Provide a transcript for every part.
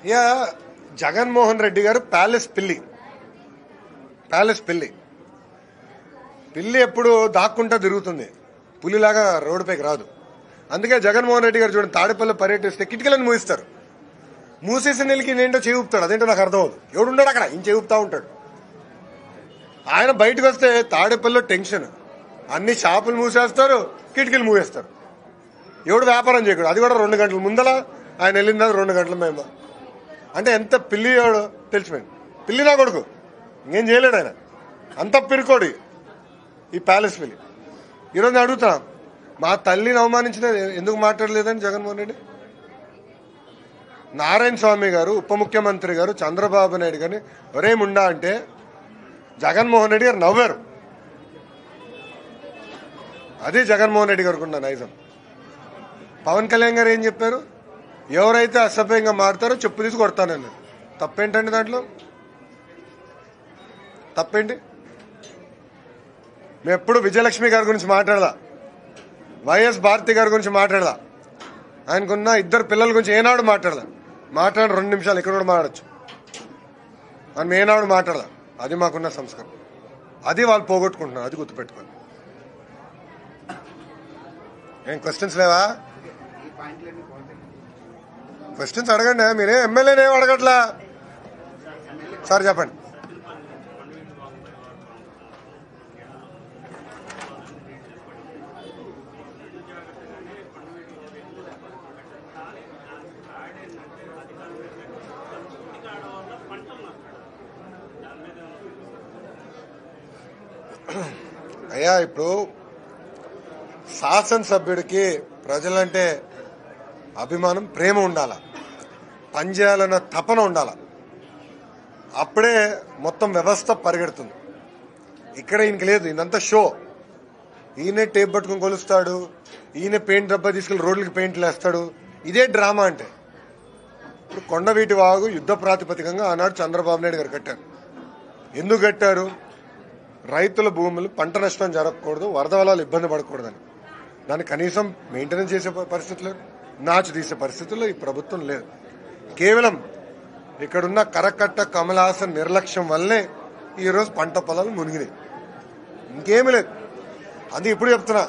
ఇక జగన్మోహన్ రెడ్డి గారు ప్యాలెస్ పిల్లి ప్యాలెస్ పిల్లి పిల్లి ఎప్పుడు దాక్కుంటా తిరుగుతుంది పులిలాగా రోడ్డుపైకి రాదు అందుకే జగన్మోహన్ రెడ్డి గారు చూడండి తాడేపల్లి పర్యటిస్తే కిటికీలను మూయిస్తారు మూసేసిన నెలకి ఏంటో చేవుపుతాడు అదేంటో నాకు అర్థం అవుతుంది ఎవడు ఉన్నాడు అక్కడ ఈయన చేవుపుతా ఉంటాడు ఆయన బయటకు వస్తే తాడేపల్లిలో టెన్షన్ అన్ని షాపులు మూసేస్తారు కిటికీలు మూసేస్తారు ఎవడు వ్యాపారం చేయకూడదు అది కూడా రెండు గంటల ముందల ఆయన వెళ్ళింది అది రెండు గంటల మేము అంటే ఎంత పిల్లి ఎవడు తెలిసిపోయింది పిల్లి నా కొడుకు ఇంకేం చేయలేడు ఆయన అంత పిరుకోడు ఈ ప్యాలెస్ పిల్లి ఈరోజు నేను అడుగుతున్నా మా తల్లిని అవమానించిన ఎందుకు మాట్లాడలేదని జగన్మోహన్ రెడ్డి నారాయణ స్వామి గారు ఉప ముఖ్యమంత్రి గారు చంద్రబాబు నాయుడు గారిని ఒరే ముండా అంటే జగన్మోహన్ రెడ్డి గారు నవ్వారు అది జగన్మోహన్ రెడ్డి గారికి ఉన్న నైజం పవన్ కళ్యాణ్ గారు ఏం చెప్పారు ఎవరైతే అసభ్యంగా మారుతారో చెప్పు తీసి కొడతానన్నారు తప్పేంటండి దాంట్లో తప్పేంటి మేము ఎప్పుడు విజయలక్ష్మి గారి గురించి మాట్లాడదా వైఎస్ భారతి గారి గురించి మాట్లాడదా ఆయనకున్న ఇద్దరు పిల్లల గురించి ఏనాడు మాట్లాడదా మాట్లాడి రెండు నిమిషాలు ఇక్కడ కూడా మాట్లాడచ్చు మనం ఏనాడు మాట్లాడదా అది మాకున్న సంస్కారం అది వాళ్ళు పోగొట్టుకుంటున్నారు అది గుర్తుపెట్టుకోండి ఏం క్వశ్చన్స్ లేవా క్వశ్చన్స్ అడగండి మీరే ఎమ్మెల్యేని ఏం అడగట్లా సార్ చెప్పండి అయ్యా ఇప్పుడు శాసనసభ్యుడికి ప్రజలంటే అభిమానం ప్రేమ ఉండాల పనిచేయాలన్న తపన ఉండాల అప్పుడే మొత్తం వ్యవస్థ పరిగెడుతుంది ఇక్కడ ఈయనకి లేదు ఇదంతా షో ఈయనే టేప్ పట్టుకుని కొలుస్తాడు ఈయన పెయింట్ డబ్బా తీసుకెళ్లి రోడ్లకి పెయింట్లు వేస్తాడు ఇదే డ్రామా అంటే ఇప్పుడు కొండవీటి వాగు యుద్ధ ప్రాతిపదికంగా ఆనాడు చంద్రబాబు నాయుడు గారు కట్టారు ఎందుకు కట్టారు రైతుల భూములు పంట నష్టం జరగకూడదు వరద వలాలు ఇబ్బంది పడకూడదని దాన్ని కనీసం మెయింటెనెన్స్ చేసే ప- పరిస్థితి లేదు నాచు తీసే పరిస్థితుల్లో ఈ ప్రభుత్వం లేదు కేవలం ఇక్కడున్న కరకట్ట కమలాసన్ నిర్లక్ష్యం వల్లే ఈరోజు పంట పొలాలు మునిగినాయి ఇంకేమీ లేదు అది ఇప్పుడు చెప్తున్నా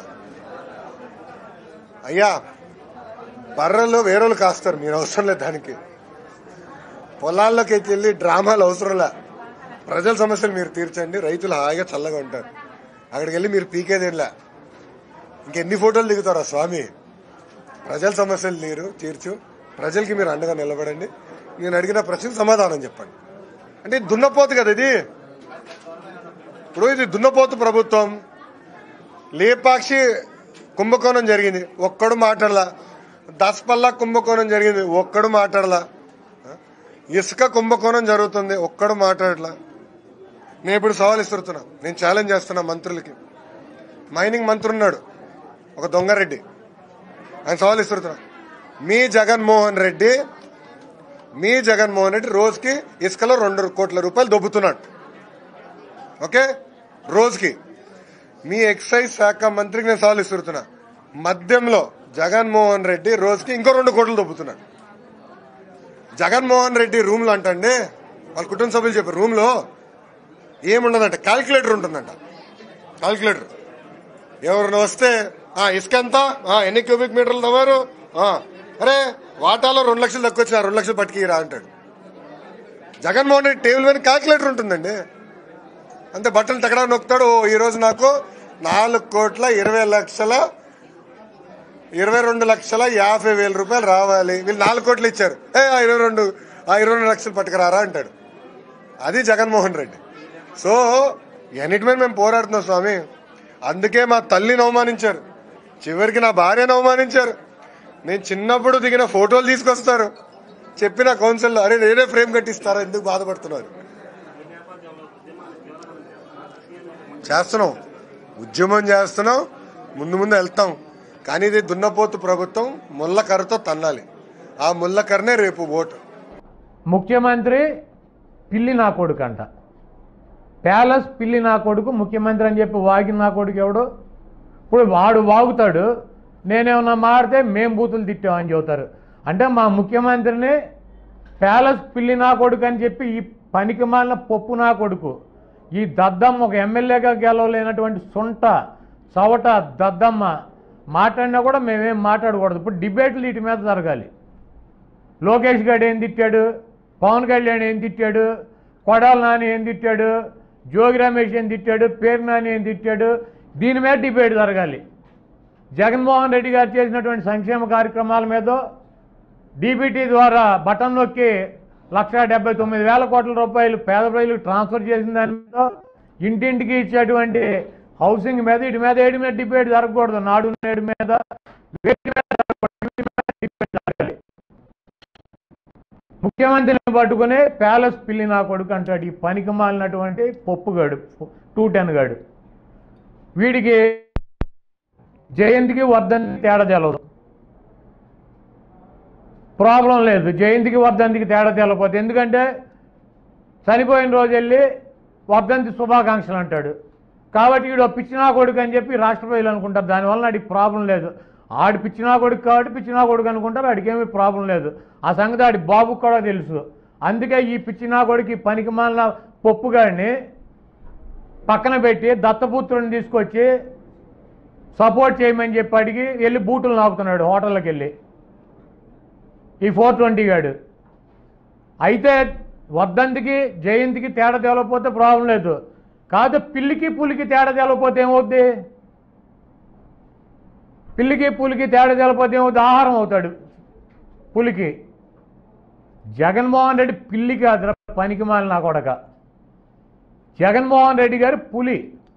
అయ్యా బర్రెలు వేరేలు కాస్తారు మీరు అవసరం లేదు దానికి పొలాల్లోకి వెళ్ళి డ్రామాలు అవసరంలే ప్రజల సమస్యలు మీరు తీర్చండి రైతులు హాయిగా చల్లగా ఉంటారు అక్కడికి వెళ్ళి మీరు పీకేదేంలా ఇంకెన్ని ఫోటోలు దిగుతారా స్వామి ప్రజల సమస్యలు నీరు తీర్చు ప్రజలకి మీరు అండగా నిలబడండి నేను అడిగిన ప్రశ్నకు సమాధానం చెప్పండి అంటే ఇది దున్నపోతు కదా ఇది ఇప్పుడు ఇది దున్నపోతు ప్రభుత్వం లేపాక్షి కుంభకోణం జరిగింది ఒక్కడు మాట్లాడలా దసపల్లా కుంభకోణం జరిగింది ఒక్కడు మాట్లాడలా ఇసుక కుంభకోణం జరుగుతుంది ఒక్కడు మాట్లాడలా నేను ఇప్పుడు సవాల్ ఇస్తున్నా నేను ఛాలెంజ్ చేస్తున్నా మంత్రులకి మైనింగ్ మంత్రి ఉన్నాడు ఒక దొంగరెడ్డి ఆయన సవాల్ ఇస్తున్నా మీ జగన్మోహన్ రెడ్డి మీ జగన్మోహన్ రెడ్డి రోజుకి ఇసుకలో రెండు కోట్ల రూపాయలు దొబ్బుతున్నాడు ఓకే రోజుకి మీ ఎక్సైజ్ శాఖ మంత్రికి నేను సవాల్ ఇస్తున్నా మద్యంలో జగన్మోహన్ రెడ్డి రోజుకి ఇంకో రెండు కోట్లు దొబ్బుతున్నాడు జగన్మోహన్ రెడ్డి రూమ్ లో అంటండి వాళ్ళ కుటుంబ సభ్యులు చెప్పారు రూమ్ లో ఏముండదంట క్యాల్కులేటర్ ఉంటుందంట క్యాల్కులేటర్ ఎవరైనా వస్తే ఆ ఇసుక ఎంత ఆ, ఎన్ని క్యూబిక్ మీటర్లు తవ్వారు ఆ, అరే వాటాలో రెండు లక్షలు తక్కువ వచ్చిన రెండు లక్షలు పట్టుకిరా అంటాడు జగన్మోహన్ రెడ్డి టేబుల్ మీద క్యాల్కులేటర్ ఉంటుందండి అంతే బట్టలు తగ్గడా నొక్కుతాడు ఓ ఈ రోజు నాకు నాలుగు కోట్ల ఇరవై లక్షల ఇరవై రెండు లక్షల యాభై వేల రూపాయలు రావాలి వీళ్ళు నాలుగు కోట్లు ఇచ్చారు ఏ ఆ ఇరవై రెండు ఆ ఇరవై రెండు లక్షలు పట్టుకురారా అంటాడు అది జగన్మోహన్ రెడ్డి సో ఎన్నిటి మీద మేము పోరాడుతున్నాం స్వామి అందుకే మా తల్లిని అవమానించారు చివరికి నా భార్యను అవమానించారు నేను చిన్నప్పుడు దిగిన ఫోటోలు తీసుకొస్తారు చెప్పిన కౌన్సిల్లో అరే నేనే ఫ్రేమ్ కట్టిస్తారా ఎందుకు బాధపడుతున్నారు చేస్తున్నాం ఉద్యమం చేస్తున్నాం ముందు ముందు వెళ్తాం కానీ ఇది దున్నపోతు ప్రభుత్వం ముళ్ళకర్రతో తన్నాలి ఆ ముళ్ళకర్రనే రేపు ఓటు ముఖ్యమంత్రి పిల్లి నా కొడుకు అంట ప్యాలెస్ పిల్లి నా కొడుకు ముఖ్యమంత్రి అని చెప్పి వాగి నా కొడుకు ఎవడు ఇప్పుడు వాడు వాగుతాడు నేనేమన్నా మారితే మేం బూతులు తిట్టామని చెబుతారు అంటే మా ముఖ్యమంత్రిని ప్యాలెస్ పిల్లి నా కొడుకు అని చెప్పి ఈ పనికి మాలిన పప్పు నా కొడుకు ఈ దద్దమ్మ ఒక ఎమ్మెల్యేగా గెలవలేనటువంటి సొంట చవట దద్దమ్మ మాట్లాడినా కూడా మేమేం మాట్లాడకూడదు ఇప్పుడు డిబేట్లు వీటి మీద జరగాలి లోకేష్ గారు ఏం తిట్టాడు పవన్ కళ్యాణ్ ఏం తిట్టాడు కొడాల నాని ఏం తిట్టాడు జోగి రమేష్ ఏం తిట్టాడు పేరు నాని ఏం తిట్టాడు దీని మీద డిబేట్ జరగాలి జగన్మోహన్ రెడ్డి గారు చేసినటువంటి సంక్షేమ కార్యక్రమాల మీద డీబీటీ ద్వారా బటన్ నొక్కి లక్ష డెబ్బై తొమ్మిది వేల కోట్ల రూపాయలు పేద ప్రజలకు ట్రాన్స్ఫర్ చేసిన దాని మీద ఇంటింటికి ఇచ్చేటువంటి హౌసింగ్ మీద వీటి మీద ఏడి మీద డిబేట్ జరగకూడదు నాడు నేడు మీద వేటి మీద జరగకూడదు. వీటి మీద డిబేట్ జరగాలి ముఖ్యమంత్రిని పట్టుకుని ప్యాలెస్ పిల్లి నా కొడుకు అంటాడు ఈ పనికి మాలినటువంటి పప్పుగాడు టూ టెన్ గాడు వీడికి జయంతికి వర్ధంతి తేడా తెలవదు ప్రాబ్లం లేదు జయంతికి వర్ధంతికి తేడా తెలవకపోతే ఎందుకంటే చనిపోయిన రోజు వెళ్ళి వర్ధంతి శుభాకాంక్షలు అంటాడు కాబట్టి వీడు పిచ్చినా కొడుకు అని చెప్పి రాష్ట్ర ప్రజలు అనుకుంటారు దానివల్ల ఆడికి ప్రాబ్లం లేదు ఆడి పిచ్చినా కొడుకు కాబట్టి పిచ్చినా కొడుకు అనుకుంటారు ఆడికేమీ ప్రాబ్లం లేదు ఆ సంగతి ఆడి బాబుకు కూడా తెలుసు అందుకే ఈ పిచ్చినా కొడుకు ఈ పనికి మాలిన పప్పుగాడిని పక్కన పెట్టి దత్తపుత్రుని తీసుకొచ్చి సపోర్ట్ చేయమని చెప్పి అడిగి వెళ్ళి బూటులు నాకుతున్నాడు హోటల్కి వెళ్ళి ఈ ఫోర్ ట్వంటీ గాడు అయితే వర్ధంతికి జయంతికి తేడా తేలకపోతే ప్రాబ్లం లేదు కాదు పిల్లికి పులికి తేడా తేలకపోతే ఏమవుద్ది పిల్లికి పులికి తేడా తేలకపోతే ఏమవుద్ది ఆహారం అవుతాడు పులికి జగన్మోహన్ రెడ్డి పిల్లి కాదు పనికి మాలి నా కొడక జగన్మోహన్ రెడ్డి గారు పులి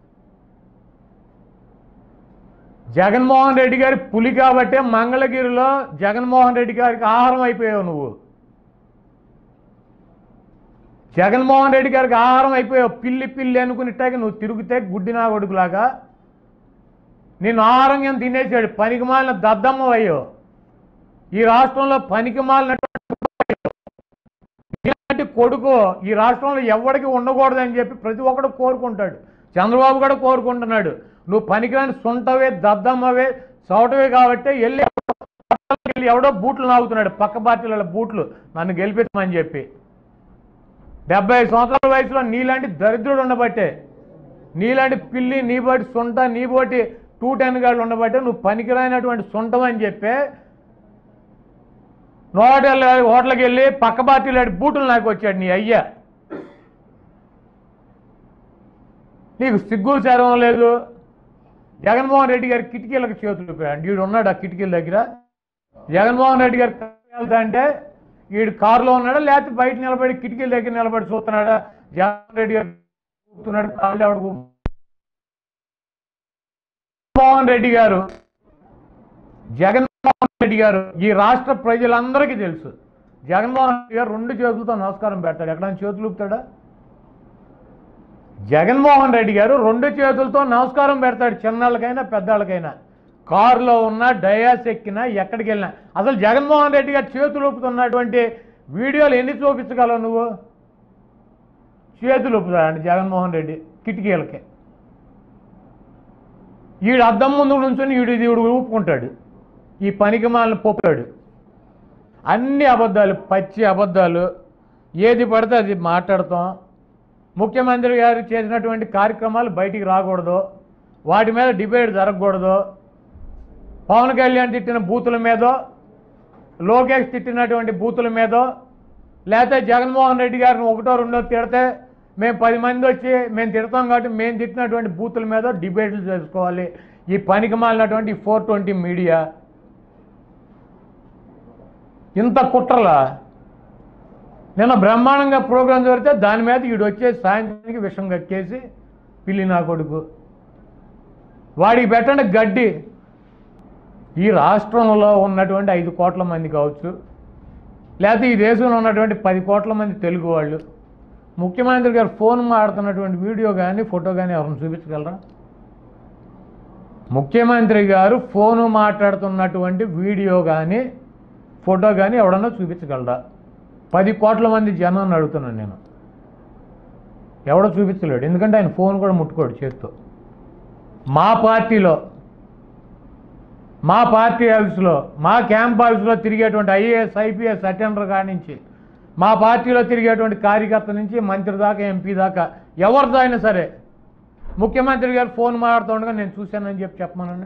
జగన్మోహన్ రెడ్డి గారి పులి కాబట్టే మంగళగిరిలో జగన్మోహన్ రెడ్డి గారికి ఆహారం అయిపోయావు నువ్వు జగన్మోహన్ రెడ్డి గారికి ఆహారం అయిపోయావు పిల్లి పిల్లి అనుకునిట్టాక నువ్వు తిరిగితే గుడ్డినా కొడుకులాగా నేను ఆహారం ఏం తినేసాడు పనికి మాలిన దద్దమ్మ అయ్యో ఈ రాష్ట్రంలో పనికి ఇలాంటి కొడుకు ఈ రాష్ట్రంలో ఎవడికి ఉండకూడదని చెప్పి ప్రతి ఒక్కడు కోరుకుంటాడు చంద్రబాబు కూడా కోరుకుంటున్నాడు నువ్వు పనికిరాని సొంటవే దద్దమ్మవే చౌటవే కాబట్టి వెళ్ళి వెళ్ళి ఎవడో బూట్లు నాగుతున్నాడు పక్క పార్టీల బూట్లు నన్ను గెలిపించమని చెప్పి డెబ్బై ఐదు సంవత్సరాల వయసులో నీలాంటి దరిద్రుడు ఉండబట్టే నీలాంటి పిల్లి నీబోటి సొంట నీబోటి టూ టెన్ గాళ్ళు ఉండబట్టే నువ్వు పనికిరానటువంటి సొంటం అని చెప్పి హోటల్ హోటల్కి వెళ్ళి పక్క పార్టీలో బూటులు నాకు వచ్చాడు నీ అయ్యా నీకు సిగ్గు చరం లేదు జగన్మోహన్ రెడ్డి గారి కిటికీలకు చేతులు పెట్టండి వీడు ఉన్నాడు ఆ కిటికీల దగ్గర జగన్మోహన్ రెడ్డి గారు వెళ్తా అంటే వీడు కారులో ఉన్నాడా లేకపోతే బయట నిలబడి కిటికీల దగ్గర నిలబడి చూస్తున్నాడా జగన్మోహన్ రెడ్డి గారు కూర్చున్నాడు కాళ్ళు ఎవడు కూ- జగన్మోహన్ రెడ్డి గారు జగన్మోహన్ రెడ్డి గారు ఈ రాష్ట్ర ప్రజలందరికీ తెలుసు జగన్మోహన్ రెడ్డి గారు రెండు చేతులతో నమస్కారం పెడతాడు ఎక్కడైనా చేతులు ఊపుతాడా జగన్మోహన్ రెడ్డి గారు రెండు చేతులతో నమస్కారం పెడతాడు చిన్నాళ్ళకైనా పెద్దాళ్ళకైనా కారులో ఉన్నా డయాస్ ఎక్కినా ఎక్కడికి వెళ్ళినా అసలు జగన్మోహన్ రెడ్డి గారు చేతులు ఊపుతున్నటువంటి వీడియోలు ఎన్ని చూపించగలవు నువ్వు చేతులు ఊపుతాడండి జగన్మోహన్ రెడ్డి కిటికీలకి ఈడు అద్దం ముందు నుంచొని ఈడు ఈడు ఊపుకుంటాడు ఈ పనికి మాలను పొప్పాడు అన్ని అబద్ధాలు పచ్చి అబద్ధాలు ఏది పడితే అది మాట్లాడతాం ముఖ్యమంత్రి గారు చేసినటువంటి కార్యక్రమాలు బయటికి రాకూడదు వాటి మీద డిబేట్ జరగకూడదు పవన్ కళ్యాణ్ తిట్టిన బూతుల మీదో లోకేష్ తిట్టినటువంటి బూతుల మీదో లేకపోతే జగన్మోహన్ రెడ్డి గారిని ఒకటో రెండో తిడితే మేము పది మంది వచ్చి మేము తిడతాం కాబట్టి మేము తిట్టినటువంటి బూతుల మీద డిబేట్లు చేసుకోవాలి ఈ పనికి మాలినటువంటి ఫోర్ ట్వంటీ మీడియా ఇంత కుట్రలా నిన్న బ్రహ్మాండంగా ప్రోగ్రాం జరిగితే దాని మీద వీడు వచ్చే సాయంత్రానికి విషం కక్కేసి పిల్లి నా కొడుకు వాడికి పెట్టండి గడ్డి ఈ రాష్ట్రంలో ఉన్నటువంటి ఐదు కోట్ల మంది కావచ్చు లేకపోతే ఈ దేశంలో ఉన్నటువంటి పది కోట్ల మంది తెలుగు వాళ్ళు ముఖ్యమంత్రి గారు ఫోన్ మాడుతున్నటువంటి వీడియో కానీ ఫోటో కానీ ఎవరిని చూపించగలరా ముఖ్యమంత్రి గారు ఫోను మాట్లాడుతున్నటువంటి వీడియో కానీ ఫోటో కానీ ఎవడన్నా చూపించగలరా పది కోట్ల మంది జనాన్ని అడుగుతున్నాను నేను ఎవడో చూపించలేడు ఎందుకంటే ఆయన ఫోన్ కూడా ముట్టుకోడు చేత్తో మా పార్టీలో మా పార్టీ ఆఫీసులో మా క్యాంప్ ఆఫీసులో తిరిగేటువంటి ఐఏఎస్ ఐపీఎస్ అటెండర్ కానించి మా పార్టీలో తిరిగేటువంటి కార్యకర్త నుంచి మంత్రి దాకా ఎంపీ దాకా ఎవరితో అయినా సరే ముఖ్యమంత్రి గారు ఫోన్ మాట్లాడుతుండగా నేను చూశానని చెప్పి చెప్పమనండి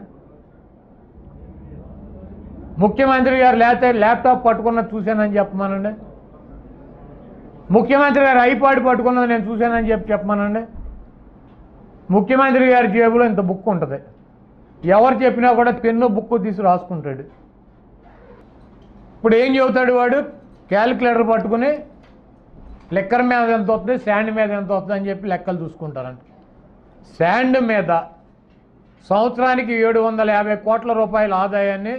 ముఖ్యమంత్రి గారు లేకపోతే ల్యాప్టాప్ పట్టుకున్నది చూశానని చెప్పమనండి ముఖ్యమంత్రి గారు ఐపాడ్ పట్టుకున్నది నేను చూశానని చెప్పి చెప్పమనండి ముఖ్యమంత్రి గారి జేబులో ఇంత బుక్ ఉంటుంది ఎవరు చెప్పినా కూడా పెన్ను బుక్ తీసి రాసుకుంటాడు ఇప్పుడు ఏం చెబుతాడు వాడు క్యాలిక్యులేటర్ పట్టుకుని లెక్కర్ మీద ఎంత వస్తుంది శాండ్ మీద ఎంత వస్తుంది అని చెప్పి లెక్కలు చూసుకుంటారంట శాండ్ మీద సంవత్సరానికి ఏడు వందల యాభై కోట్ల రూపాయల ఆదాయాన్ని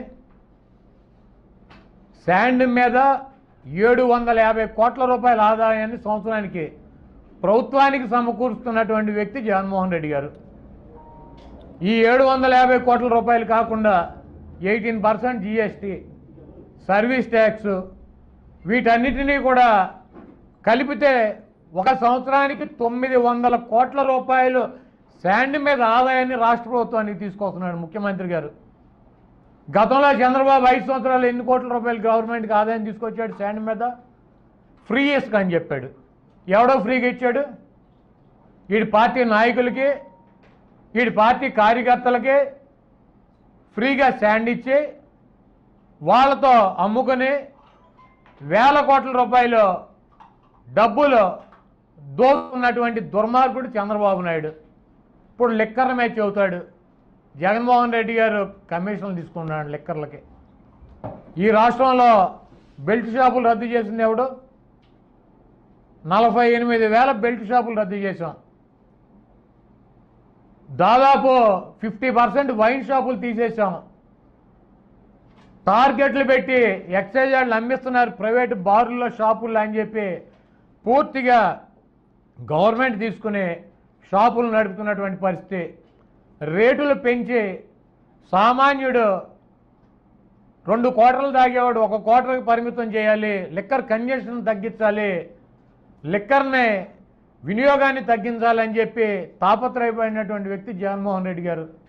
శాండ్ మీద ఏడు వందల యాభై కోట్ల రూపాయల ఆదాయాన్ని సంవత్సరానికి ప్రభుత్వానికి సమకూరుస్తున్నటువంటి వ్యక్తి జగన్మోహన్ రెడ్డి గారు ఈ ఏడు వందల యాభై కోట్ల రూపాయలు కాకుండా eighteen percent GST service tax వీటన్నిటినీ కూడా కలిపితే ఒక సంవత్సరానికి తొమ్మిది వందల కోట్ల రూపాయలు శాండ్ మీద ఆదాయాన్ని రాష్ట్ర ప్రభుత్వానికి తీసుకొస్తున్నాడు ముఖ్యమంత్రి గారు గతంలో చంద్రబాబు ఐదు సంవత్సరాలు ఎన్ని కోట్ల రూపాయలు గవర్నమెంట్కి ఆదాయం తీసుకొచ్చాడు శాండ్ మీద ఫ్రీ ఇసుక అని చెప్పాడు ఎవడో ఫ్రీగా ఇచ్చాడు వీడి పార్టీ నాయకులకి వీడి పార్టీ కార్యకర్తలకి ఫ్రీగా శాండ్ ఇచ్చి వాళ్ళతో అమ్ముకొని వేల కోట్ల రూపాయలు డబ్బులు దోచుకున్నటువంటి దుర్మార్గుడు చంద్రబాబు నాయుడు ఇప్పుడు లిక్కర్ మ్యాచ్ చెబుతాడు జగన్మోహన్ రెడ్డి గారు కమిషన్లు తీసుకున్నాడు లిక్కర్లకి ఈ రాష్ట్రంలో బెల్ట్ షాపులు రద్దు చేసింది ఎవడు నలభై ఎనిమిది వేల బెల్ట్ షాపులు రద్దు చేశాం దాదాపు ఫిఫ్టీ పర్సెంట్ వైన్ షాపులు తీసేసాం టార్గెట్లు పెట్టి ఎక్సైజ్ వాళ్ళు అమ్మిస్తున్నారు ప్రైవేట్ బారుల్లో షాపుల్లో అని చెప్పి పూర్తిగా గవర్నమెంట్ తీసుకుని షాపులు నడుపుతున్నటువంటి పరిస్థితి రేటులు పెంచి సామాన్యుడు రెండు కోటర్లు తాగేవాడు ఒక కోటర్కి పరిమితం చేయాలి లిక్కర్ కన్జెషన్ తగ్గించాలి లిక్కర్ని వినియోగాన్ని తగ్గించాలని చెప్పి తాపత్రయపడినటువంటి వ్యక్తి జగన్మోహన్ రెడ్డి గారు